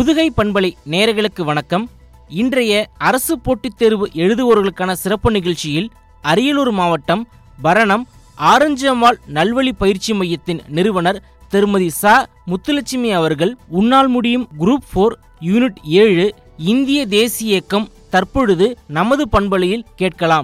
புதுகை பண்பலை நேயர்களுக்கு வணக்கம் இன்றைய அரசு போட்டித் தேர்வு எழுதுவோர்களுக்கான சிறப்பு நிகழ்ச்சியில் அரியலூர் மாவட்டம் பரணம் ஆரஞ்சு அம்மாள் நல்வழி பயிற்சி மையத்தின் நிறுவனர் திருமதி ச முத்துலட்சுமி அவர்கள் உன்னால் முடியும் குரூப் ஃபோர் யூனிட் ஏழு இந்திய தேசிய இயக்கம் தற்பொழுது நமது பண்பலையில் கேட்கலாம்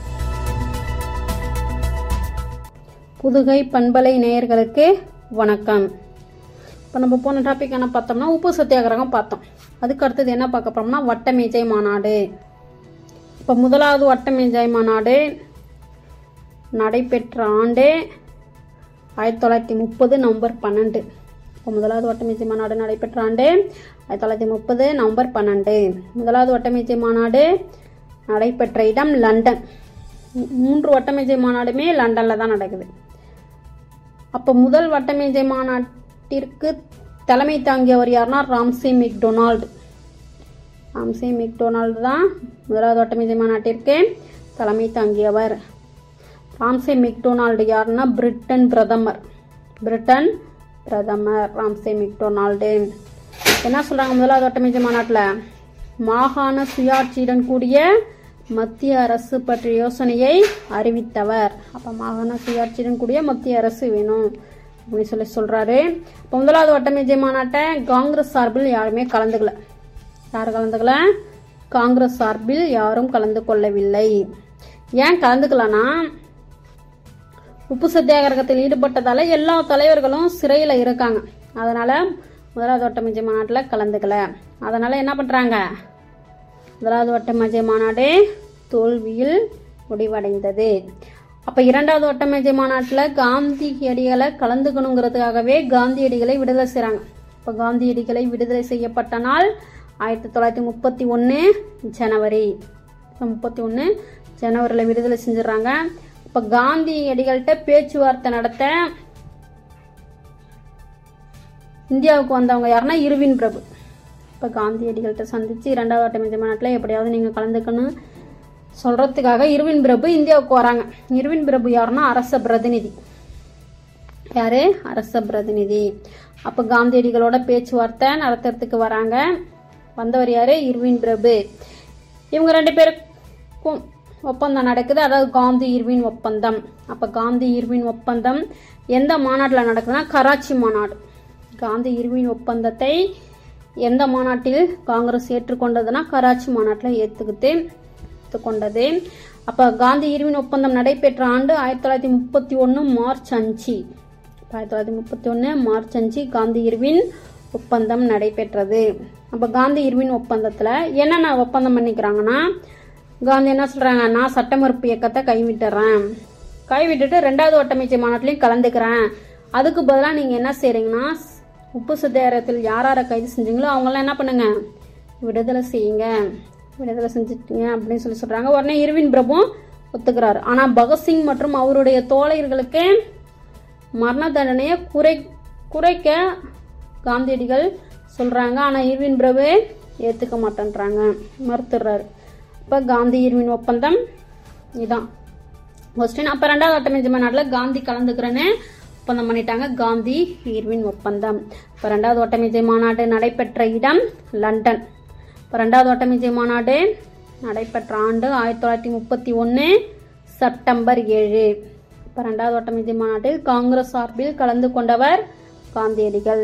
புதுகை பண்பலை நேயர்களுக்கு வணக்கம் இப்போ நம்ம போன டாபிக் என்ன பார்த்தோம்னா உப்பு சத்தியாகிரகம் பார்த்தோம் அதுக்கு அடுத்தது என்ன பார்க்க போறோம்னா வட்டமேஜை மாநாடு இப்போ முதலாவது வட்டமேஜை மாநாடு நடைபெற்ற ஆண்டு ஆயிரத்தி தொள்ளாயிரத்தி முப்பது நவம்பர் பன்னெண்டு இப்போ முதலாவது வட்டமேஜை மாநாடு நடைபெற்ற ஆண்டு ஆயிரத்தி தொள்ளாயிரத்தி முப்பது நவம்பர் பன்னெண்டு முதலாவது வட்டமேஜை மாநாடு நடைபெற்ற இடம் லண்டன் மூ- மூன்று வட்டமேஜை மாநாடுமே லண்டனில் தான் நடக்குது அப்போ முதல் வட்டமேஜை மாநாட்டிற்கு தலைமை தாங்கியவர் யாருன்னா ராம்சே மெக்டொனால்டு ராம்சே மெக்டொனால்டு தான் முதலாவது வட்டமேஜை மாநாட்டிற்கு தலைமை தாங்கியவர் ராம்சே மெக்டொனால்டு யாருன்னா பிரிட்டன் பிரதமர் பிரிட்டன் பிரதமர் ராம்சே மெக்டொனால்டு என்ன சொல்றாங்க முதலாவது வட்டமேஜை மாநாட்டில் மாகாண சுயாட்சியுடன் கூடிய மத்திய அரசு பற்றிய யோசனையை அறிவித்தவர் அப்ப மாகாண சுயாட்சியுடன் கூடிய மத்திய அரசு வேணும் அப்படின்னு சொல்லி சொல்றாரு இப்போ முதலாவது வட்டமேஜை மாநாட்டை காங்கிரஸ் சார்பில் யாருமே கலந்துக்கல யார் கலந்துக்கல காங்கிரஸ் சார்பில் யாரும் கலந்து கொள்ளவில்லை ஏன் கலந்துக்கலனா உப்பு சத்தியாகிரகத்தில் ஈடுபட்டதால எல்லா தலைவர்களும் சிறையில் இருக்காங்க அதனால முதலாவது வட்டமேஜை மாநாட்டில் கலந்துக்கல அதனால என்ன பண்றாங்க முதலாவது வட்டமேஜை மாநாடு தோல்வியில் முடிவடைந்தது அப்ப இரண்டாவது வட்டமேஜை மாநாட்டில் காந்தியடிகளை கலந்துக்கணுங்கிறதுக்காகவே காந்தியடிகளை விடுதலை செய்றாங்க இப்ப காந்தியடிகளை விடுதலை செய்யப்பட்ட நாள் ஆயிரத்தி தொள்ளாயிரத்தி முப்பத்தி ஒன்று ஜனவரி முப்பத்தி ஒன்று ஜனவரியில் விடுதலை செஞ்சிடறாங்க இப்போ காந்தியடிகள்கிட்ட பேச்சுவார்த்தை நடத்த இந்தியாவுக்கு வந்தவங்க யாருன்னா இருவின் பிரபு இப்போ காந்தியடிகள்கிட்ட சந்திச்சு இரண்டாவது வட்டமேஜை மாநாட்டில் எப்படியாவது நீங்கள் கலந்துக்கணும் சொல்றதுக்காக இருவின் பிரபு இந்தியாவுக்கு வராங்க இருவின் பிரபு யாருன்னா அரச பிரதிநிதி யாரு அரச பிரதிநிதி அப்போ காந்தியடிகளோட பேச்சுவார்த்தை நடத்துறதுக்கு வராங்க வந்தவர் யாரு இருவின் பிரபு இவங்க ரெண்டு பேருக்கும் ஒப்பந்தம் நடக்குது அதாவது காந்தி இர்வின் ஒப்பந்தம் அப்போ காந்தி இர்வின் ஒப்பந்தம் எந்த மாநாட்டில் நடக்குதுன்னா கராச்சி மாநாடு காந்தி இர்வின் ஒப்பந்தத்தை எந்த மாநாட்டில் காங்கிரஸ் ஏற்றுக்கொண்டதுன்னா கராச்சி மாநாட்டில் ஏற்றுக்கிட்டு ஏற்றுக்கொண்டது அப்போ காந்தி இர்வின் ஒப்பந்தம் நடைபெற்ற ஆண்டு ஆயிரத்தி தொள்ளாயிரத்தி முப்பத்தி ஒன்று மார்ச் அஞ்சு ஆயிரத்தி தொள்ளாயிரத்தி முப்பத்தி ஒன்று மார்ச் அஞ்சு காந்தி இர்வின் ஒப்பந்தம் நடைபெற்றது அப்போ காந்தி இர்வின் ஒப்பந்தத்தில் என்னென்ன ஒப்பந்தம் பண்ணிக்கிறாங்கன்னா காந்தி என்ன சொல்கிறாங்க நான் சட்ட மறுப்பு இயக்கத்தை கைவிட்டுறேன் கைவிட்டுட்டு ரெண்டாவது ஒட்டமைச்சை மாநாட்டிலையும் கலந்துக்கிறேன் அதுக்கு பதிலாக நீங்கள் என்ன செய்கிறீங்கன்னா உப்பு சத்தியாகிரகத்தில் யார் யாரை கைது செஞ்சீங்களோ அவங்களாம் என்ன பண்ணுங்க விடுதலை செய்யுங்க விடுதலை செஞ்சுட்டீங்க அப்படின்னு சொல்லி சொல்கிறாங்க உடனே இருவின் பிரபுவும் ஒத்துக்கிறாரு ஆனால் பகத்சிங் மற்றும் அவருடைய தோழர்களுக்கு மரண தண்டனையை குறை குறைக்க காந்தியடிகள் சொல்றாங்க ஆனா இருவின் பிரபு ஏத்துக்க மாட்டேன்றாங்க மறுத்துடுறாரு இப்ப காந்தி இருவின் ஒப்பந்தம் இதான் கொஸ்டின் அப்ப ரெண்டாவது வட்டமேஜை மாநாட்டில் காந்தி கலந்துக்கிறேன்னு ஒப்பந்தம் பண்ணிட்டாங்க காந்தி ஈர்வின் ஒப்பந்தம் இப்ப ரெண்டாவது வட்டமேஜை மாநாடு நடைபெற்ற இடம் லண்டன் இப்ப ரெண்டாவது வட்டமேஜை மாநாடு நடைபெற்ற ஆண்டு ஆயிரத்தி தொள்ளாயிரத்தி முப்பத்தி ஒன்று செப்டம்பர் ஏழு இப்ப ரெண்டாவது வட்டமேஜை மாநாட்டில் காங்கிரஸ் சார்பில் கலந்து கொண்டவர் காந்தியடிகள்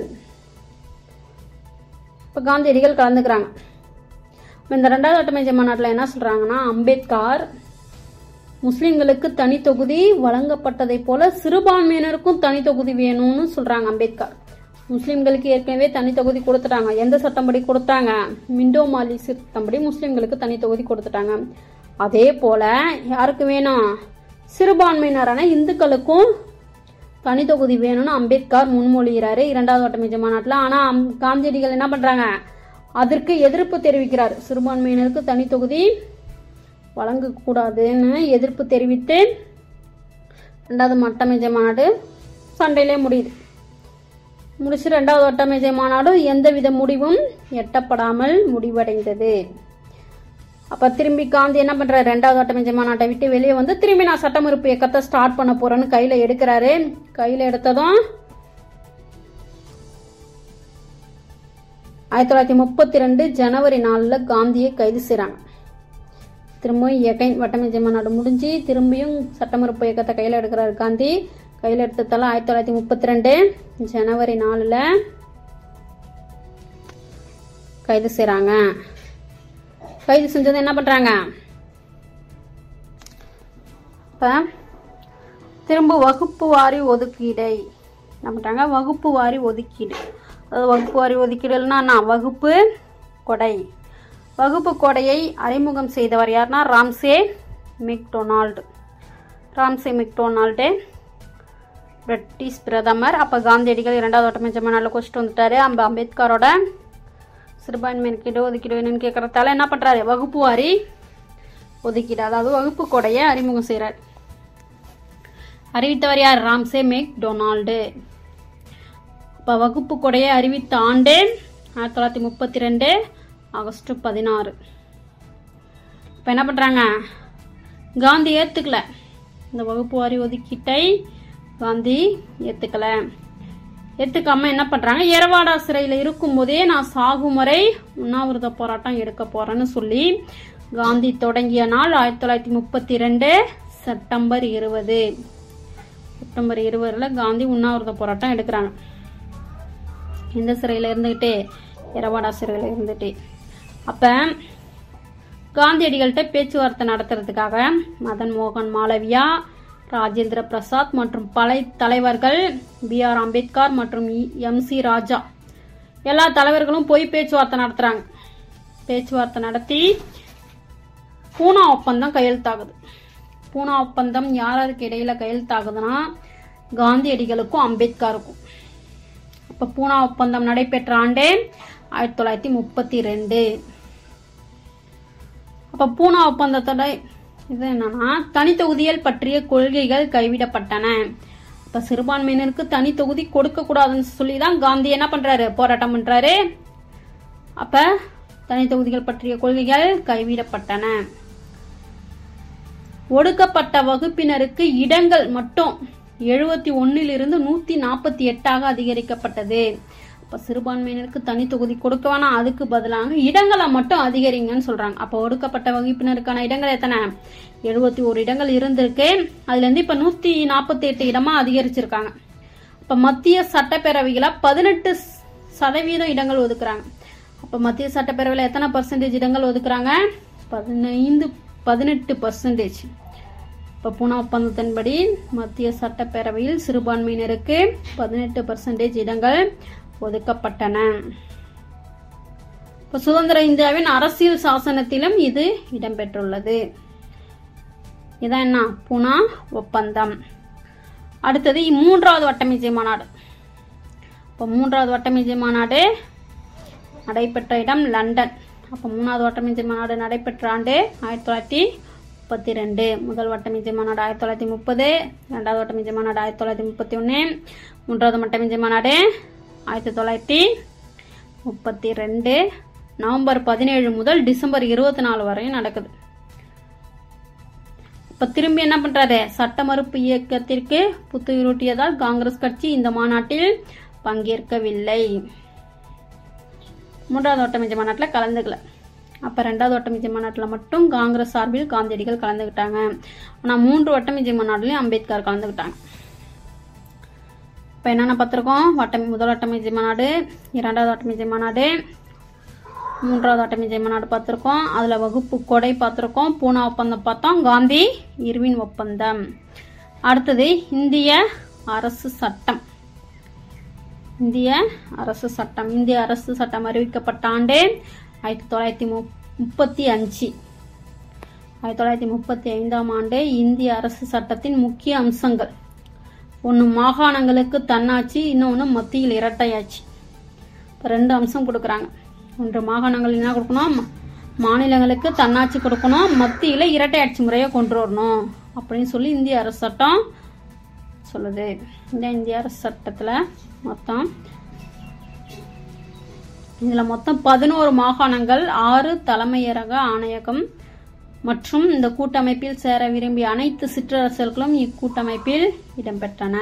இப்ப காந்தியடிகள் கலந்துக்கிறாங்க இப்ப இந்த ரெண்டாவது வட்டமேஜை மாநாட்டில் என்ன சொல்றாங்கன்னா அம்பேத்கர் முஸ்லிம்களுக்கு தனி தொகுதி வழங்கப்பட்டதை போல சிறுபான்மையினருக்கும் தனி தொகுதி வேணும்னு சொல்றாங்க அம்பேத்கர் முஸ்லிம்களுக்கு ஏற்கனவே தனி தொகுதி கொடுத்துட்டாங்க எந்த சட்டம்படி கொடுத்தாங்க மிண்டோ மாலி சட்டம்படி முஸ்லிம்களுக்கு தனி தொகுதி கொடுத்துட்டாங்க அதே போல யாருக்கு வேணும் சிறுபான்மையினரான இந்துக்களுக்கும் தனி தொகுதி வேணும்னு அம்பேத்கர் முன்மொழிகிறாரு இரண்டாவது வட்டமேஜை மாநாட்டில் ஆனா அம்- காந்தியடிகள் என்ன பண்றாங்க அதற்கு எதிர்ப்பு தெரிவிக்கிறார் சிறுபான்மையினருக்கு தனி தொகுதி வழங்கக்கூடாதுன்னு எதிர்ப்பு தெரிவித்து ரெண்டாவது வட்டமேஜை மாநாடு சண்டையிலே முடியுது முடிச்சு ரெண்டாவது வட்டமேஜை மாநாடு எந்தவித முடிவும் எட்டப்படாமல் முடிவடைந்தது அப்ப திரும்பி காந்தி என்ன பண்றாரு ரெண்டாவது வட்டமேஜை மாநாட்டை விட்டு வெளியே வந்து திரும்பி நான் சட்டமறுப்பு இயக்கத்தை ஸ்டார்ட் பண்ண போறேன்னு கையில எடுக்கிறாரு கையில எடுத்ததும் ஆயிரத்தி தொள்ளாயிரத்தி முப்பத்தி ரெண்டு ஜனவரி நாலில் காந்தியை கைது செய்கிறாங்க திரும்பவும் எகைன் வட்டமேஜை மாநாடு முடிஞ்சு திரும்பியும் சட்டமறுப்பு இயக்கத்தை கையில் எடுக்கிறாரு காந்தி கையில் எடுத்ததால ஆயிரத்தி தொள்ளாயிரத்தி முப்பத்தி ரெண்டு ஜனவரி நாலில் கைது செய்கிறாங்க கைது செஞ்சது என்ன பண்ணுறாங்க இப்போ திரும்ப வகுப்பு வாரி ஒதுக்கீடை என்ன பண்ணுறாங்க வகுப்பு வாரி ஒதுக்கீடு அதாவது வகுப்பு வாரி ஒதுக்கீடுனா என்ன? வகுப்பு கொடை வகுப்பு கொடையை அறிமுகம் செய்தவர் யாருன்னா Ramsay MacDonald Ramsay MacDonald British பிரதமர் அப்போ காந்தியடிகள் இரண்டாவது ஒட்டமஞ்ச மாநாட்டில் குடிச்சிட்டு வந்துட்டாரு அம்ப அம்பேத்கரோட சிறுபான்மையினருக்கு இட ஒதுக்கீடு வேணும்னு கேட்குறதால என்ன பண்ணுறாரு வகுப்பு வாரி ஒதுக்கீடு அதாவது வகுப்பு கொடையை அறிமுகம் செய்கிறார் அறிவித்தவர் யார் ராம்சே மேக் டொனால்டு இப்போ வகுப்பு கொடையை அறிவித்த ஆண்டு ஆயிரத்தி தொள்ளாயிரத்தி முப்பத்தி ரெண்டு ஆகஸ்ட் பதினாறு இப்போ என்ன பண்ணுறாங்க காந்தி ஏற்றுக்கல இந்த வகுப்பு வாரி ஒதுக்கீட்டை காந்தி ஏற்றுக்கல ஏற்றுக்காம என்ன பண்ணுறாங்க எரவாடா சிறையில் இருக்கும்போதே நான் சாகும் வரை உண்ணாவிரத போராட்டம் எடுக்க போகிறேன்னு சொல்லி காந்தி தொடங்கிய நாள் ஆயிரத்தி தொள்ளாயிரத்தி முப்பத்தி ரெண்டு செப்டம்பர் இருபது செப்டம்பர் இருபதில் காந்தி உண்ணாவிரத போராட்டம் எடுக்கிறாங்க இந்த சிறையில் இருந்துக்கிட்டே எரவாடா சிறையில் இருந்துட்டு அப்போ காந்தியடிகள்கிட்ட பேச்சுவார்த்தை நடத்துறதுக்காக மதன் மோகன் மாளவியா ராஜேந்திர பிரசாத் மற்றும் பல தலைவர்கள் பி ஆர் அம்பேத்கர் மற்றும் எம் சி ராஜா எல்லா தலைவர்களும் போய் பேச்சுவார்த்தை நடத்துகிறாங்க பேச்சுவார்த்தை நடத்தி பூனா ஒப்பந்தம் கையெழுத்தாகுது பூனா ஒப்பந்தம் யார் யாருக்கு இடையில கையெழுத்தாகுதுன்னா காந்தியடிகளுக்கும் அம்பேத்கருக்கும் அப்போ பூனா ஒப்பந்தம் நடைபெற்ற ஆண்டே ஆயிரத்தி தொள்ளாயிரத்தி முப்பத்தி ரெண்டு அப்போ பூனா ஒப்பந்தத்தோட இது என்னன்னா தனித்தொகுதிகள் பற்றிய கொள்கைகள் கைவிடப்பட்டன அப்போ சிறுபான்மையினருக்கு தனி தொகுதி கொடுக்க கூடாதுன்னு சொல்லி தான் காந்தி என்ன பண்றாரு போராட்டம் பண்றாரு அப்ப தனி தொகுதிகள் பற்றிய கொள்கைகள் கைவிடப்பட்டன ஒடுக்கப்பட்ட வகுப்பினருக்கு இடங்கள் மட்டும் எழுபத்தி ஒன்னிலிருந்து நூத்தி நாற்பத்தி எட்டாக அதிகரிக்கப்பட்டது அப்ப சிறுபான்மையினருக்கு தனி தொகுதி கொடுக்க வேணாம் அதுக்கு பதிலாக இடங்களை மட்டும் அதிகரிங்கன்னு சொல்றாங்க அப்ப ஒடுக்கப்பட்ட வகுப்பினருக்கான இடங்கள் எத்தனை எழுபத்தி ஒரு இடங்கள் இருந்திருக்கு அதுல இருந்து இப்ப நூத்தி நாற்பத்தி எட்டு இடமா அதிகரிச்சிருக்காங்க இப்ப மத்திய சட்டப்பேரவைகள பதினெட்டு சதவீதம் இடங்கள் ஒதுக்குறாங்க அப்ப மத்திய சட்டப்பேரவையில் எத்தனை பர்சன்டேஜ் இடங்கள் ஒதுக்குறாங்க பதினைந்து பதினெட்டு பர்சன்டேஜ் இப்போ பூனா ஒப்பந்தத்தின்படி மத்திய சட்டப்பேரவையில் சிறுபான்மையினருக்கு பதினெட்டு பர்சன்டேஜ் இடங்கள் ஒதுக்கப்பட்டன இப்போ சுதந்திர இந்தியாவின் அரசியல் சாசனத்திலும் இது இடம்பெற்றுள்ளது இதான் என்ன பூனா ஒப்பந்தம் அடுத்தது மூன்றாவது வட்டமேஜை மாநாடு இப்போ மூன்றாவது வட்டமேஜை மாநாடு நடைபெற்ற இடம் லண்டன் அப்போ மூணாவது வட்டமேஜை மாநாடு நடைபெற்ற ஆண்டு ஆயிரத்தி தொள்ளாயிரத்தி முப்பத்தி ரெண்டு முதல் வட்டமேஜை மாநாடு ஆயிரத்தி தொள்ளாயிரத்தி முப்பது ரெண்டாவது வட்டமேஜை மாநாடு ஆயிரத்தி தொள்ளாயிரத்தி முப்பத்தி ஒன்று மூன்றாவது வட்டமேஜை மாநாடு ஆயிரத்தி தொள்ளாயிரத்தி முப்பத்தி ரெண்டு நவம்பர் பதினேழு முதல் டிசம்பர் இருபத்தி நாலு வரையும் நடக்குது இப்ப திரும்பி என்ன பண்றாரு சட்ட மறுப்பு இயக்கத்திற்கு புத்துயிரூட்டியதால் காங்கிரஸ் கட்சி இந்த மாநாட்டில் பங்கேற்கவில்லை மூன்றாவது ஒட்டமிச்ச மாநாட்டில் கலந்துக்கல அப்போ ரெண்டாவது ஒட்டமிச்சை மாநாட்டில் மட்டும் காங்கிரஸ் சார்பில் காந்தியடிகள் கலந்துக்கிட்டாங்க ஆனால் மூன்று ஒட்டமிச்சை மாநாட்டிலையும் அம்பேத்கர் கலந்துக்கிட்டாங்க இப்போ என்னென்ன பார்த்துருக்கோம் வட்டம் முதல் ஒட்டமிச்சை மாநாடு இரண்டாவது ஒட்டமிச்சை மாநாடு மூன்றாவது ஒட்டமிச்சை மாநாடு பார்த்துருக்கோம் அதில் வகுப்பு கொடை பார்த்துருக்கோம் பூனா ஒப்பந்தம் பார்த்தோம் காந்தி இர்வின் ஒப்பந்தம் அடுத்தது இந்திய அரசு சட்டம் இந்திய அரசு சட்டம் இந்திய அரசு சட்டம் அறிவிக்கப்பட்ட ஆண்டு ஆயிரத்தி தொள்ளாயிரத்தி மு முப்பத்தி அஞ்சு ஆயிரத்தி தொள்ளாயிரத்தி முப்பத்தி ஐந்தாம் ஆண்டு இந்திய அரசு சட்டத்தின் முக்கிய அம்சங்கள் ஒன்று மாகாணங்களுக்கு தன்னாட்சி இன்னொன்று மத்தியில் இரட்டையாட்சி இப்போ ரெண்டு அம்சம் கொடுக்குறாங்க ஒன்று மாகாணங்கள் என்ன கொடுக்கணும் மாநிலங்களுக்கு தன்னாட்சி கொடுக்கணும் மத்தியில் இரட்டையாட்சி முறையை கொண்டு வரணும் அப்படின்னு சொல்லி இந்திய அரசு சட்டம் சொல்லுது இந்த இந்திய அரசு சட்டத்தில் மொத்தம் இதில் மொத்தம் பதினோரு மாகாணங்கள் ஆறு தலைமையரக ஆணையகம் மற்றும் இந்த கூட்டமைப்பில் சேர விரும்பிய அனைத்து சிற்றரசர்களும் இக்கூட்டமைப்பில் இடம்பெற்றன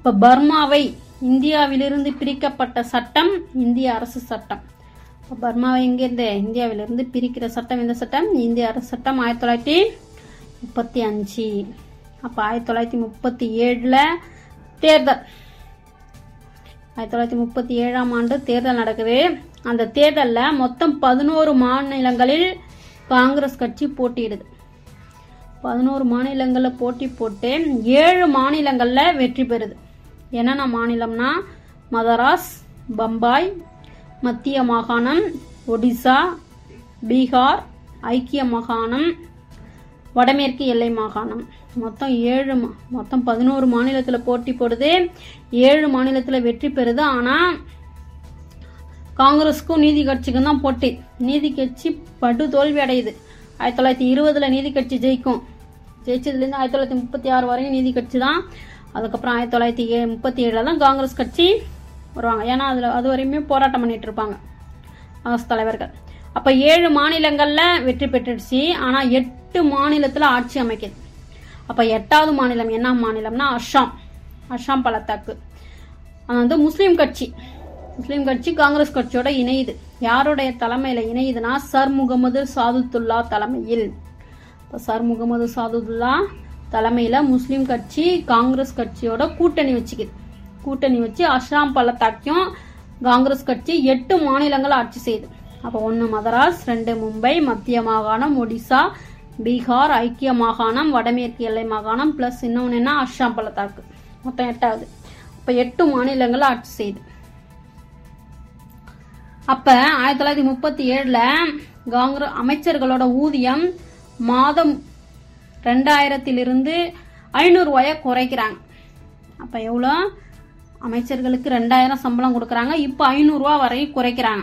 அப்ப பர்மாவை இந்தியாவிலிருந்து பிரிக்கப்பட்ட சட்டம் இந்திய அரசு சட்டம் அப்ப பர்மாவை எங்கிருந்து இந்தியாவிலிருந்து பிரிக்கிற சட்டம் இந்த சட்டம் இந்திய அரசு சட்டம் ஆயிரத்தி தொள்ளாயிரத்தி முப்பத்தி அஞ்சு அப்ப ஆயிரத்தி தொள்ளாயிரத்தி முப்பத்தி ஏழுல தேர்தல் ஆயிரத்தி தொள்ளாயிரத்தி முப்பத்தி ஏழாம் ஆண்டு தேர்தல் நடக்குது அந்த தேர்தலில் மொத்தம் பதினோரு மாநிலங்களில் காங்கிரஸ் கட்சி போட்டியிடுது பதினோரு மாநிலங்களில் போட்டி போட்டு ஏழு மாநிலங்களில் வெற்றி பெறுது என்னென்ன மாநிலம்னா மதராஸ் பம்பாய் மத்திய மாகாணம் ஒடிசா பீகார் ஐக்கிய மாகாணம் வடமேற்கு எல்லை மாகாணம் மொத்தம் ஏழு மா- மொத்தம் பதினோரு மாநிலத்தில் போட்டி போடுது ஏழு மாநிலத்தில் வெற்றி பெறுது ஆனால் காங்கிரஸுக்கும் நீதி கட்சிக்கும் தான் போட்டி நீதி கட்சி படு தோல்வி அடையுது ஆயிரத்தி தொள்ளாயிரத்தி இருபதுல நீதி கட்சி ஜெயிக்கும் ஜெயிச்சதுலேருந்து ஆயிரத்தி தொள்ளாயிரத்தி முப்பத்தி ஆறு வரையும் நீதி கட்சி தான் அதுக்கப்புறம் ஆயிரத்தி தொள்ளாயிரத்தி ஏ முப்பத்தி ஏழில் தான் காங்கிரஸ் கட்சி வருவாங்க ஏன்னா அதில் அது வரையுமே போராட்டம் பண்ணிட்டு இருப்பாங்க காங்கிரஸ் தலைவர்கள் அப்போ ஏழு மாநிலங்களில் வெற்றி பெற்றுடுச்சு ஆனால் எட்டு மாநிலத்தில் ஆட்சி அமைக்குது அப்போ எட்டாவது மாநிலம் என்ன மாநிலம்னா அஸ்ஸாம் அஸ்ஸாம் பள்ளத்தாக்கு அது வந்து முஸ்லீம் கட்சி முஸ்லீம் கட்சி காங்கிரஸ் கட்சியோட இணையுது யாருடைய தலைமையில இணையுதுன்னா சர் முகமது சாதுத்துல்லா தலைமையில் இப்போ சர் முகமது சாதுத்துல்லா தலைமையில முஸ்லீம் கட்சி காங்கிரஸ் கட்சியோட கூட்டணி வச்சுக்குது கூட்டணி வச்சு அஸ்ஸாம் பள்ளத்தாக்கையும் காங்கிரஸ் கட்சி எட்டு மாநிலங்கள் ஆட்சி செய்யுது அப்போ ஒன்று மதராஸ் ரெண்டு மும்பை மத்திய மாகாணம் ஒடிசா பீகார் ஐக்கிய மாகாணம் வடமேற்கு எல்லை மாகாணம் ப்ளஸ் இன்னொன்று என்ன அஸ்ஸாம் பள்ளத்தாக்கு மொத்தம் எட்டாவது அப்போ எட்டு மாநிலங்கள் ஆட்சி செய்யுது அப்ப ஆயிரத்தி தொள்ளாயிரத்தி முப்பத்தி ஏழுல காங்கிரஸ் அமைச்சர்களோட ஊதியம் மாதம் ரெண்டாயிரத்திலிருந்து ஐநூறு ரூபாய குறைக்கிறாங்க அப்ப எவ்வளோ அமைச்சர்களுக்கு ரெண்டாயிரம் சம்பளம் கொடுக்கறாங்க இப்போ ஐநூறுரூவா வரை குறைக்கிறாங்க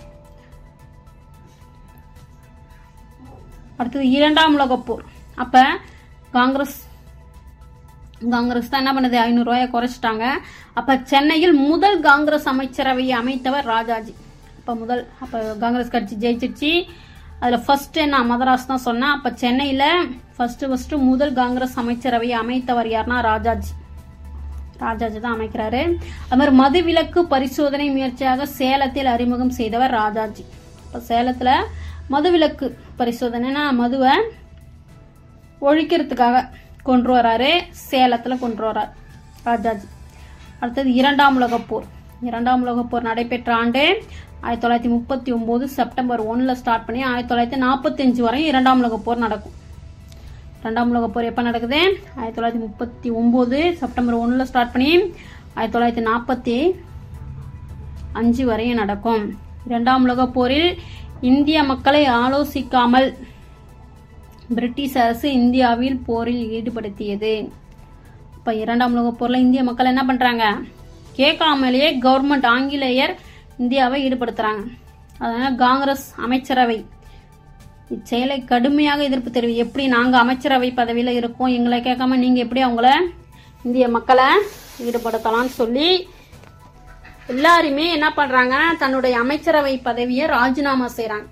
அடுத்தது இரண்டாம் உலகப் போர் அப்ப காங்கிரஸ் காங்கிரஸ் தான் என்ன பண்ணுது ஐநூறு ரூபாயை குறைச்சிட்டாங்க அப்ப சென்னையில் முதல் காங்கிரஸ் அமைச்சரவையை அமைத்தவர் ராஜாஜி அப்ப முதல் அப்ப காங்கிரஸ் கட்சி ஜெயிச்சிருச்சு அதுல ஃபர்ஸ்ட் நான் மதராஸ் தான் சொன்னேன் அப்ப சென்னையில ஃபர்ஸ்ட் ஃபர்ஸ்ட் முதல் காங்கிரஸ் அமைச்சரவையை அமைத்தவர் யாருன்னா ராஜாஜி ராஜாஜி தான் அமைக்கிறாரு அது மாதிரி மதுவிலக்கு பரிசோதனை முயற்சியாக சேலத்தில் அறிமுகம் செய்தவர் ராஜாஜி இப்ப சேலத்துல மதுவிலக்கு பரிசோதனைனா மதுவை ஒழிக்கிறதுக்காக கொண்டு வராரு சேலத்துல கொண்டு வரார் ராஜாஜி அடுத்தது இரண்டாம் உலகப் போர் இரண்டாம் உலகப் போர் நடைபெற்ற ஆண்டு ஆயிரத்தி தொள்ளாயிரத்தி முப்பத்தி ஒன்பது செப்டம்பர் ஒன்ல ஸ்டார்ட் பண்ணி ஆயிரத்தி தொள்ளாயிரத்தி நாற்பத்தஞ்சு வரையும் இரண்டாம் உலகப் போர் நடக்கும் ரெண்டாம் உலகப் போர் எப்போ நடக்குது ஆயிரத்தி தொள்ளாயிரத்தி முப்பத்தி ஒன்பது செப்டம்பர் ஒன்றில் ஸ்டார்ட் பண்ணி ஆயிரத்தி தொள்ளாயிரத்தி நாற்பத்தி அஞ்சு வரையும் நடக்கும் இரண்டாம் உலகப் போரில் இந்திய மக்களை ஆலோசிக்காமல் பிரிட்டிஷ் அரசு இந்தியாவில் போரில் ஈடுபடுத்தியது இப்போ இரண்டாம் உலகப் போரில் இந்திய மக்கள் என்ன பண்ணுறாங்க கேட்காமலேயே கவர்மெண்ட் ஆங்கிலேயர் இந்தியாவை ஈடுபடுத்துறாங்க அதனால காங்கிரஸ் அமைச்சரவை இச்செயலை கடுமையாக எதிர்ப்பு தெரிவி எப்படி நாங்க அமைச்சரவை பதவியில இருக்கோம் எங்களை கேட்காம நீங்க எப்படி அவங்கள இந்திய மக்களை ஈடுபடுத்தலாம்னு சொல்லி எல்லாருமே என்ன பண்றாங்க தன்னுடைய அமைச்சரவை பதவியை ராஜினாமா செய்றாங்க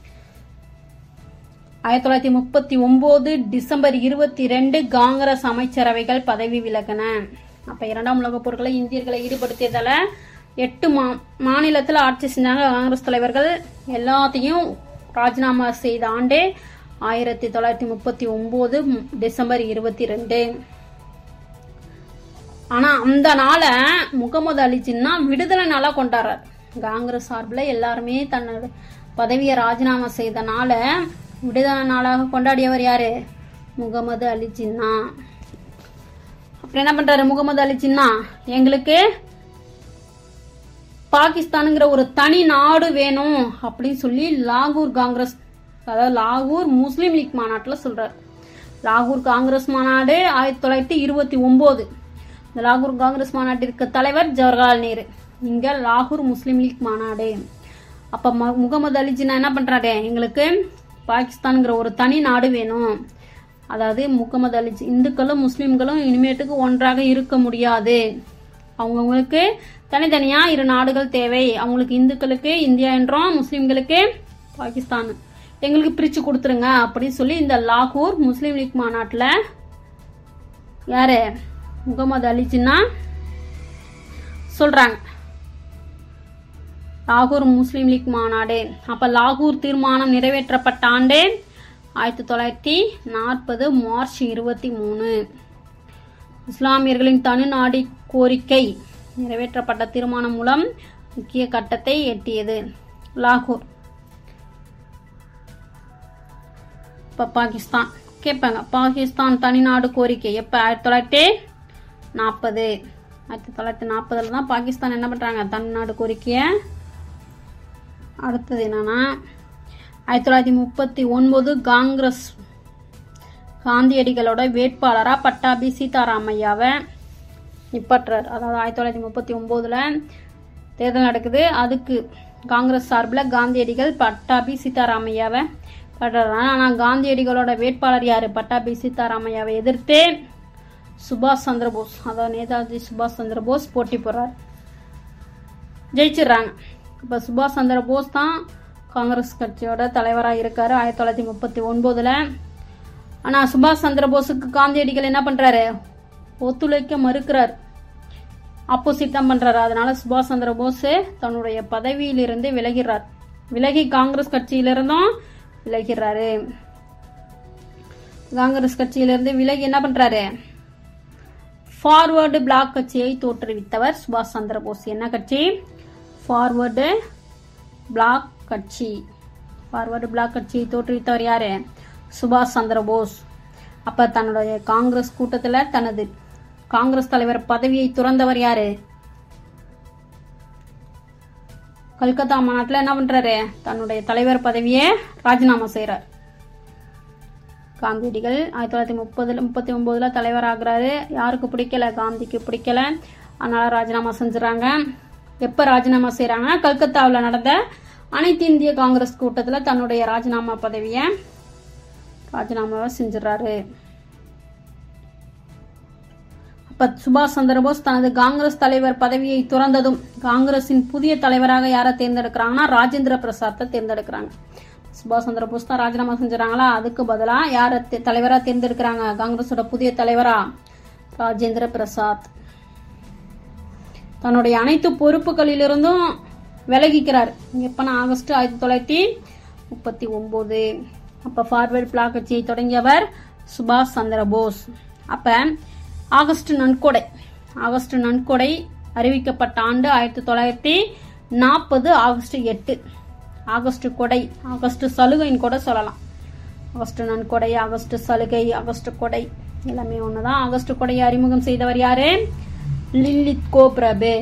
ஆயிரத்தி தொள்ளாயிரத்தி முப்பத்தி ஒன்பது டிசம்பர் இருபத்தி ரெண்டு காங்கிரஸ் அமைச்சரவைகள் பதவி விலகின அப்ப இரண்டாம் உலகப் போர்களை இந்தியர்களை ஈடுபடுத்தியதால எட்டு மா மாநிலத்தில் ஆட்சி செஞ்சாங்க காங்கிரஸ் தலைவர்கள் எல்லாத்தையும் ராஜினாமா செய்த ஆண்டே ஆயிரத்தி தொள்ளாயிரத்தி முப்பத்தி ஒன்பது டிசம்பர் இருபத்தி ரெண்டு ஆனா அந்த நாளை முகமது அலி ஜின்னா விடுதலை நாளா கொண்டாடுறார் காங்கிரஸ் சார்பில் எல்லாருமே தன்னோட பதவியை ராஜினாமா செய்த நாளை விடுதலை நாளாக கொண்டாடியவர் யாரு முகமது அலி ஜின்னா அப்புறம் என்ன பண்றாரு முகமது அலி ஜின்னா எங்களுக்கு பாகிஸ்தானுங்கிற ஒரு தனி நாடு வேணும் அப்படின்னு சொல்லி லாகூர் காங்கிரஸ் அதாவது லாகூர் முஸ்லீம் லீக் மாநாட்டில் சொல்றாரு லாகூர் காங்கிரஸ் மாநாடு ஆயிரத்தி தொள்ளாயிரத்தி இருபத்தி ஒன்பது இந்த லாகூர் காங்கிரஸ் மாநாட்டிற்கு தலைவர் ஜவஹர்லால் நேரு இங்க லாகூர் முஸ்லீம் லீக் மாநாடு அப்ப ம- முகமது அலி ஜின்னா என்ன பண்றாரு எங்களுக்கு பாகிஸ்தான்ங்கிற ஒரு தனி நாடு வேணும் அதாவது முகமது அலி ஜி- இந்துக்களும் முஸ்லீம்களும் இனிமேட்டுக்கு ஒன்றாக இருக்க முடியாது அவங்கவுங்களுக்கு தனித்தனியா இரு நாடுகள் தேவை அவங்களுக்கு இந்துக்களுக்கு இந்தியா என்றும் முஸ்லீம்களுக்கு பாகிஸ்தான் எங்களுக்கு பிரிச்சு கொடுத்துருங்க அப்படின்னு சொல்லி இந்த லாகூர் முஸ்லீம் லீக் மாநாட்டில் யாரு முகமது அலி ஜின்னா சொல்றாங்க லாகூர் முஸ்லீம் லீக் மாநாடு அப்ப லாகூர் தீர்மானம் நிறைவேற்றப்பட்ட ஆண்டு ஆயிரத்தி தொள்ளாயிரத்தி நாற்பது மார்ச் இருபத்தி மூணு இஸ்லாமியர்களின் தனிநாடி கோரிக்கை நிறைவேற்றப்பட்ட தீர்மானம் மூலம் முக்கிய கட்டத்தை எட்டியது லாகூர் இப்போ பாகிஸ்தான் கேட்பாங்க பாகிஸ்தான் தனிநாடு கோரிக்கை எப்போ ஆயிரத்தி தொள்ளாயிரத்தி நாற்பது ஆயிரத்தி தொள்ளாயிரத்தி நாற்பதில் தான் பாகிஸ்தான் என்ன பண்ணுறாங்க தனிநாடு கோரிக்கையை அடுத்தது என்னன்னா ஆயிரத்தி தொள்ளாயிரத்தி முப்பத்தி ஒன்பது காங்கிரஸ் காந்தியடிகளோட வேட்பாளராக பட்டாபி சீதாராமையாவை நிப்பாட்டுறார் அதாவது ஆயிரத்தி தொள்ளாயிரத்தி முப்பத்தி ஒம்போதில் தேர்தல் நடக்குது அதுக்கு காங்கிரஸ் சார்பில் காந்தியடிகள் பட்டாபி சீதாராமையாவை படுறாரு ஆனால் காந்தியடிகளோட வேட்பாளர் யார் பட்டாபி சீதாராமையாவை எதிர்த்து சுபாஷ் சந்திர போஸ் அதாவது நேதாஜி சுபாஷ் சந்திர போஸ் போட்டி போடுறார் ஜெயிச்சிடுறாங்க இப்போ சுபாஷ் சந்திர போஸ் தான் காங்கிரஸ் கட்சியோட தலைவராக இருக்காரு ஆயிரத்தி தொள்ளாயிரத்தி முப்பத்தி ஒன்பதுல ஆனால் சுபாஷ் சந்திர போஸுக்கு காந்தியடிகள் என்ன பண்றாரு ஒத்துழைக்க மறுக்கிறார் ஆப்போசிட் தான் பண்றாரு அதனால சுபாஷ் சந்திர போஸ் தன்னுடைய பதவியிலிருந்து விலகிறார் விலகி காங்கிரஸ் கட்சியிலிருந்தும் விலகிறாரு காங்கிரஸ் கட்சியிலிருந்து விலகி என்ன பண்றாரு ஃபார்வர்டு பிளாக் கட்சியை தோற்றுவித்தவர் சுபாஷ் சந்திர போஸ் என்ன கட்சி ஃபார்வர்டு பிளாக் கட்சி ஃபார்வர்டு பிளாக் கட்சியை தோற்றுவித்தவர் யாரு சுபாஷ் சந்திர போஸ் அப்ப தன்னுடைய காங்கிரஸ் கூட்டத்துல தனது காங்கிரஸ் தலைவர் பதவியை துறந்தவர் யாரு கல்கத்தா மாநாட்டில் என்ன பண்றாரு தன்னுடைய தலைவர் பதவியை ராஜினாமா செய்றார் காந்தியடிகள் ஆயிரத்தி தொள்ளாயிரத்தி முப்பதுல முப்பத்தி ஒன்பதுல தலைவர் ஆகுறாரு யாருக்கு பிடிக்கல காந்திக்கு பிடிக்கல அதனால ராஜினாமா செஞ்சுறாங்க எப்ப ராஜினாமா செய்றாங்கன்னா கல்கத்தாவில் நடந்த அனைத்து இந்திய காங்கிரஸ் கூட்டத்துல தன்னுடைய ராஜினாமா பதவியை ராஜினாமாவை செஞ்சிடறாரு அப்ப சுபாஷ் சந்திரபோஸ் தனது காங்கிரஸ் தலைவர் பதவியை துறந்ததும் காங்கிரசின் புதிய தலைவராக யாரை தேர்ந்தெடுக்கிறாங்கன்னா ராஜேந்திர பிரசாத்தை தேர்ந்தெடுக்கிறாங்க சுபாஷ் சந்திர போஸ் தான் ராஜினாமா செஞ்சுறாங்களா அதுக்கு பதிலா யாரை தே- தலைவரா தேர்ந்தெடுக்கிறாங்க காங்கிரஸோட புதிய தலைவரா ராஜேந்திர பிரசாத் தன்னுடைய அனைத்து பொறுப்புகளிலிருந்தும் விலகிக்கிறார் எப்பனா ஆகஸ்ட் ஆயிரத்தி தொள்ளாயிரத்தி முப்பத்தி ஒன்பது அப்ப ஃபார்வர்ட் பிளாக் கட்சியை தொடங்கியவர் சுபாஷ் சந்திர போஸ் அப்ப ஆகஸ்ட் நன்கொடை ஆகஸ்ட் நன்கொடை அறிவிக்கப்பட்ட ஆண்டு ஆயிரத்தி தொள்ளாயிரத்தி நாற்பது ஆகஸ்ட் எட்டு ஆகஸ்ட் கொடை ஆகஸ்ட் சலுகைன்னு கூட சொல்லலாம் ஆகஸ்ட் நன்கொடை ஆகஸ்ட் சலுகை ஆகஸ்ட் கொடை எல்லாமே ஒண்ணுதான் ஆகஸ்ட் கொடையை அறிமுகம் செய்தவர் யாரு லில்லித் கோ பிரபு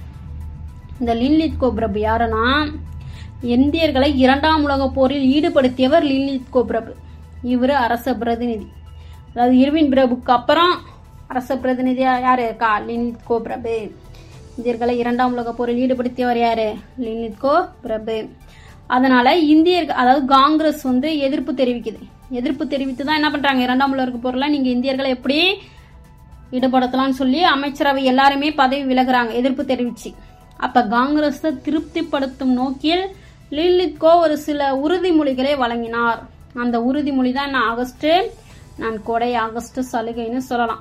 இந்த லில்லித் கோ பிரபு யாருன்னா இந்தியர்களை இரண்டாம் உலகப் போரில் ஈடுபடுத்தியவர் லில்லித் கோ பிரபு இவர் அரச பிரதிநிதி அதாவது இருவின் பிரபுக்கு அப்புறம் அரச பிரதிநிதியா யாரு இருக்கா லில்லித் கோ பிரபு இந்தியர்களை இரண்டாம் உலகப் போரில் ஈடுபடுத்தியவர் யாரு லில்லித் கோ பிரபு அதனால இந்தியர் அதாவது காங்கிரஸ் வந்து எதிர்ப்பு தெரிவிக்குது எதிர்ப்பு தெரிவித்து தான் என்ன பண்றாங்க இரண்டாம் உலக போர்ல நீங்க இந்தியர்களை எப்படி ஈடுபடுத்தலாம்னு சொல்லி அமைச்சரவை எல்லாருமே பதவி விலகுறாங்க எதிர்ப்பு தெரிவிச்சு அப்ப காங்கிரஸ் திருப்திப்படுத்தும் நோக்கில் லில்லித்கோ ஒரு சில உறுதிமொழிகளை வழங்கினார் அந்த உறுதிமொழி தான் என்ன ஆகஸ்ட் நான் கொடை ஆகஸ்ட் சலுகைன்னு சொல்லலாம்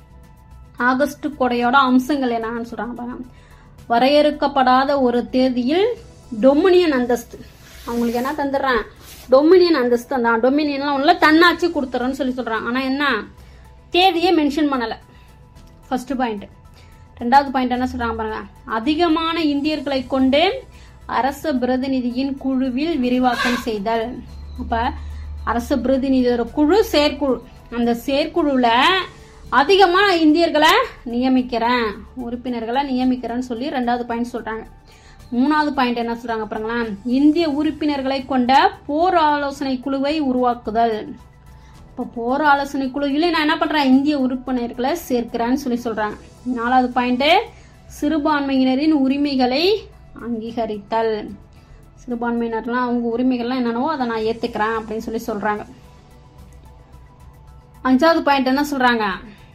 ஆகஸ்ட் கொடையோட அம்சங்கள் என்னன்னு சொல்றாங்க பாருங்க வரையறுக்கப்படாத ஒரு தேதியில் டொமினியன் அந்தஸ்து அவங்களுக்கு என்ன தந்துடுறேன் டொமினியன் அந்தஸ்து அந்த டொமினியன்லாம் ஒன்றும் தன்னாட்சி கொடுத்துறேன்னு சொல்லி சொல்றாங்க ஆனா என்ன தேதியை மென்ஷன் பண்ணல ஃபர்ஸ்ட் பாயிண்ட் ரெண்டாவது பாயிண்ட் என்ன சொல்றாங்க பாருங்க அதிகமான இந்தியர்களை கொண்டு அரச பிரதிநிதியின் குழுவில் விரிவாக்கம் செய்தல் அப்ப அரச பிரதிநிதியோட குழு செயற்குழு அந்த செயற்குழுல அதிகமா இந்தியர்களை நியமிக்கிறேன் உறுப்பினர்களை நியமிக்கிறேன்னு சொல்லி ரெண்டாவது பாயிண்ட் சொல்றாங்க மூணாவது பாயிண்ட் என்ன சொல்றாங்க பாருங்களேன் இந்திய உறுப்பினர்களை கொண்ட போர் ஆலோசனை குழுவை உருவாக்குதல் இப்போ போர் ஆலோசனை குழுவில் நான் என்ன பண்றேன் இந்திய உறுப்பினர்களை சேர்க்கிறேன்னு சொல்லி சொல்றாங்க நாலாவது பாயிண்ட் சிறுபான்மையினரின் உரிமைகளை அங்கீகரித்தல் சிறுபான்மையினர்லாம் அவங்க உரிமைகள்லாம் என்னென்னவோ அதை நான் ஏத்துக்கிறேன் அப்படின்னு சொல்லி சொல்றாங்க அஞ்சாவது பாயிண்ட் என்ன சொல்றாங்க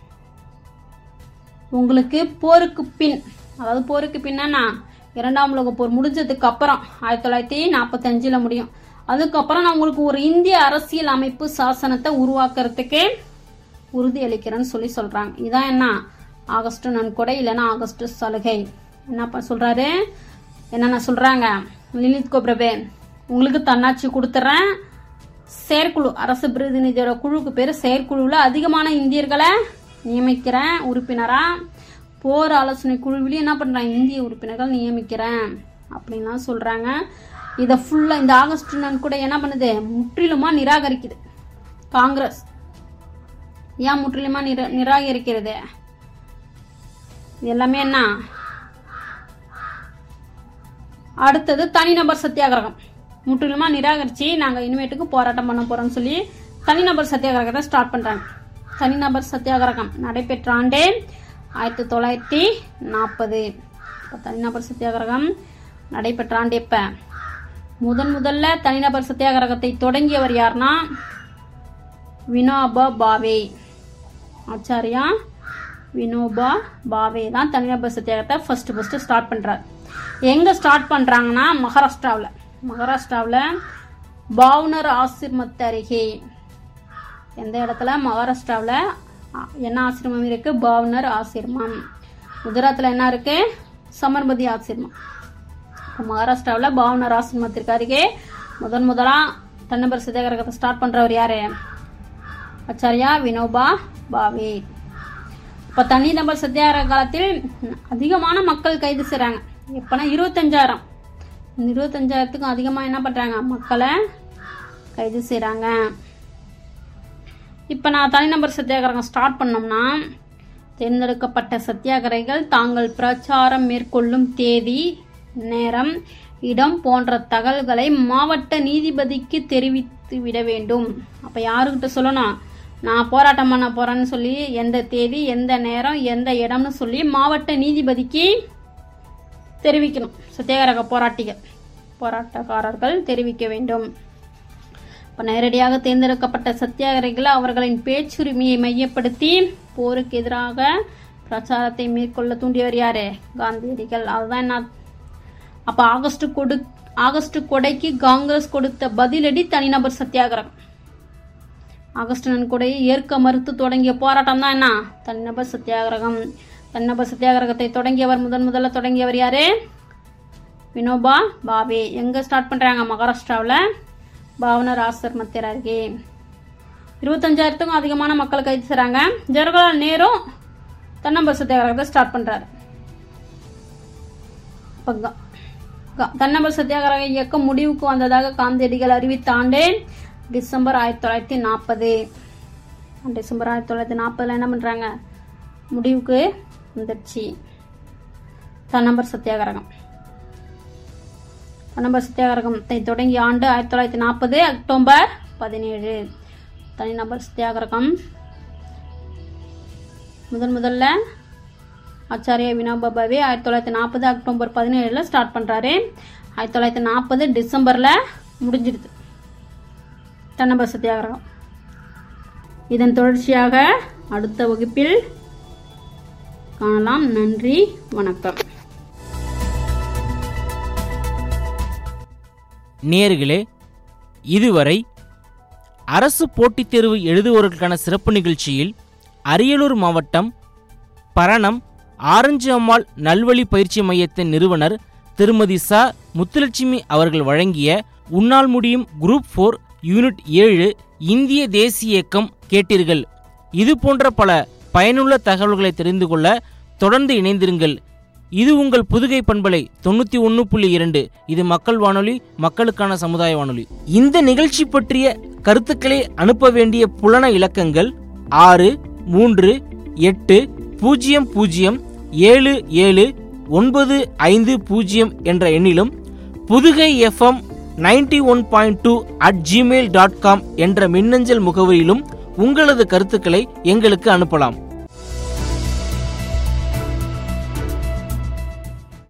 உங்களுக்கு போருக்கு பின் அதாவது போருக்கு பின்னா இரண்டாம் உலக போர் முடிஞ்சதுக்கு அப்புறம் ஆயிரத்தி தொள்ளாயிரத்தி நாற்பத்தஞ்சுல முடியும் அதுக்கப்புறம் நான் உங்களுக்கு ஒரு இந்திய அரசியல் அமைப்பு சாசனத்தை உருவாக்குறதுக்கு உறுதி அளிக்கிறேன்னு சொல்லி சொல்றாங்க இதான் என்ன ஆகஸ்ட் நன்கொடை இல்லைன்னா ஆகஸ்ட் சலுகை என்னப்பா சொல்றாரு என்னென்ன சொல்றாங்க லிலித் கோப்ரபே உங்களுக்கு தன்னாட்சி கொடுத்துட்றேன் செயற்குழு அரசு பிரதிநிதியோட குழுக்கு பேர் செயற்குழுவில் அதிகமான இந்தியர்களை நியமிக்கிறேன் உறுப்பினரா போர் ஆலோசனை குழுவிலையும் என்ன பண்றேன் இந்திய உறுப்பினர்கள் நியமிக்கிறேன் அப்படின்லாம் சொல்றாங்க இதை ஃபுல்லாக இந்த ஆகஸ்ட் நான் கூட என்ன பண்ணுது முற்றிலுமா நிராகரிக்குது காங்கிரஸ் ஏன் முற்றிலுமா நிரா நிராகரிக்கிறது இது எல்லாமே என்ன அடுத்தது தனிநபர் சத்தியாகிரகம் முற்றிலுமா நிராகரிச்சு நாங்கள் இனிமேட்டுக்கு போராட்டம் பண்ண போறோம்னு சொல்லி தனிநபர் சத்தியாகிரகத்தை ஸ்டார்ட் பண்றாங்க தனிநபர் சத்தியாகிரகம் நடைபெற்ற ஆண்டே ஆயிரத்தி தொள்ளாயிரத்தி நாற்பது இப்போ தனிநபர் சத்தியாகிரகம் நடைபெற்ற ஆண்டு எப்ப முதன் முதல்ல தனிநபர் சத்தியாகிரகத்தை தொடங்கியவர் யாருன்னா வினோபா பாவே ஆச்சாரியா வினோபா பாவே தான் தனிநபர் சத்தியாகிரகத்தை ஃபர்ஸ்ட் ஃபர்ஸ்ட் ஸ்டார்ட் பண்றார் எங்க ஸ்டார்ட் பண்றாங்கன்னா மகாராஷ்டிராவில் மகாராஷ்டிராவில் பாவ்னர் ஆசிரமத்து அருகே எந்த இடத்துல மகாராஷ்டிராவில் அ- என்ன ஆசிரமம் இருக்கு பாவ்னர் ஆசிரமம் குஜராத்தில் என்ன இருக்கு சமர்பதி ஆசிரமம் இப்போ மகாராஷ்டிராவில் பாவ்னர் ஆசிரமத்திற்கு அருகே முதன் முதலா தன்னபர் சத்தியாகிரகத்தை ஸ்டார்ட் பண்றவர் யாரு ஆச்சாரியா வினோபா பாவே இப்போ தனிநபர் சத்தியாகிரக காலத்தில் அதிகமான மக்கள் கைது செய்றாங்க எப்பனா இருபத்தஞ்சாயிரம் இந்த இருபத்தஞ்சாயிரத்துக்கும் அதிகமாக என்ன பண்றாங்க மக்களை கைது செய்றாங்க இப்போ நான் தனிநபர் சத்தியாகிரகம் ஸ்டார்ட் பண்ணோம்னா தேர்ந்தெடுக்கப்பட்ட சத்தியாகிரகிகள் தாங்கள் பிரச்சாரம் மேற்கொள்ளும் தேதி நேரம் இடம் போன்ற தகவல்களை மாவட்ட நீதிபதிக்கு தெரிவித்து விட வேண்டும் அப்போ யாருக்கிட்ட சொல்லணும் நான் போராட்டம் பண்ண போறேன்னு சொல்லி எந்த தேதி எந்த நேரம் எந்த இடம்னு சொல்லி மாவட்ட நீதிபதிக்கு தெரிவிக்கணும் சத்தியாகிரக போராட்டிகள் போராட்டக்காரர்கள் தெரிவிக்க வேண்டும் இப்போ நேரடியாக தேர்ந்தெடுக்கப்பட்ட சத்தியாகிரகிகள் அவர்களின் பேச்சுரிமையை மையப்படுத்தி போருக்கு எதிராக பிரச்சாரத்தை மேற்கொள்ள தூண்டியவர் யாரு காந்தியடிகள் அதுதான் என்ன அப்ப ஆகஸ்ட் கொடு ஆகஸ்ட் கொடைக்கு காங்கிரஸ் கொடுத்த பதிலடி தனிநபர் சத்தியாகிரகம் ஆகஸ்ட் நன்கொடையை ஏற்க மறுத்து தொடங்கிய போராட்டம் தான் என்ன தனிநபர் சத்தியாகிரகம் தனிநபர் சத்தியாகிரகத்தை தொடங்கியவர் முதன் முதல்ல தொடங்கியவர் யாரு வினோபா பாவே எங்க ஸ்டார்ட் பண்றாங்க மகாராஷ்டிராவில் பாவனர் ஆசிரமத்தின் அருகே இருபத்தஞ்சாயிரத்துக்கும் அதிகமான மக்கள் கைது செய்றாங்க ஜவஹர்லால் நேரு தன்னம்பர் சத்தியாகிரகத்தை ஸ்டார்ட் பண்றாரு இப்ப கா- கா- தன்னம்பர் சத்தியாகிரக இயக்கம் முடிவுக்கு வந்ததாக காந்தியடிகள் அறிவித்த ஆண்டு டிசம்பர் ஆயிரத்தி தொள்ளாயிரத்தி நாற்பது டிசம்பர் ஆயிரத்தி தொள்ளாயிரத்தி நாற்பதுல என்ன பண்றாங்க முடிவுக்கு வந்துடுச்சு தன்னம்பர் சத்தியாகிரகம் தன்னம்பர் சத்தியாகிரகத்தை தொடங்கிய ஆண்டு ஆயிரத்தி தொள்ளாயிரத்தி நாற்பது அக்டோபர் பதினேழு தனிநபர் சத்தியாகிரகம் முதன் முதல்ல ஆச்சாரிய வினோபா பாவே ஆயிரத்தி தொள்ளாயிரத்தி நாற்பது அக்டோபர் பதினேழுல ஸ்டார்ட் பண்றாரு ஆயிரத்தி தொள்ளாயிரத்தி நாற்பது டிசம்பர்ல முடிஞ்சிடுது தன்னம்பர் சத்தியாகிரகம் இதன் தொடர்ச்சியாக அடுத்த வகுப்பில் காணலாம் நன்றி வணக்கம் நேர்களே இதுவரை அரசு போட்டித் தேர்வு எழுதுவோருக்கான சிறப்பு நிகழ்ச்சியில் அரியலூர் மாவட்டம் பரணம் ஆரஞ்சு அம்மாள் நல்வழி பயிற்சி மையத்தின் நிறுவனர் திருமதி ச முத்துலட்சுமி அவர்கள் வழங்கிய உன்னால் முடியும் குரூப் ஃபோர் யூனிட் ஏழு இந்திய தேசிய இயக்கம் கேட்டீர்கள் இது போன்ற பல பயனுள்ள தகவல்களை தெரிந்து கொள்ள தொடர்ந்து இணைந்திருங்கள் இது உங்கள் புதுகை பண்பலை தொண்ணூற்றி ஒன்று புள்ளி இரண்டு இது மக்கள் வானொலி மக்களுக்கான சமுதாய வானொலி இந்த நிகழ்ச்சி பற்றிய கருத்துக்களை அனுப்ப வேண்டிய புலன இலக்கங்கள் ஆறு மூன்று எட்டு பூஜ்ஜியம் பூஜ்ஜியம் ஏழு ஏழு ஒன்பது ஐந்து பூஜ்ஜியம் என்ற எண்ணிலும் Pudugai FM ninety one point two at Gmail dot com என்ற மின்னஞ்சல் முகவரியிலும் உங்களது கருத்துக்களை எங்களுக்கு அனுப்பலாம்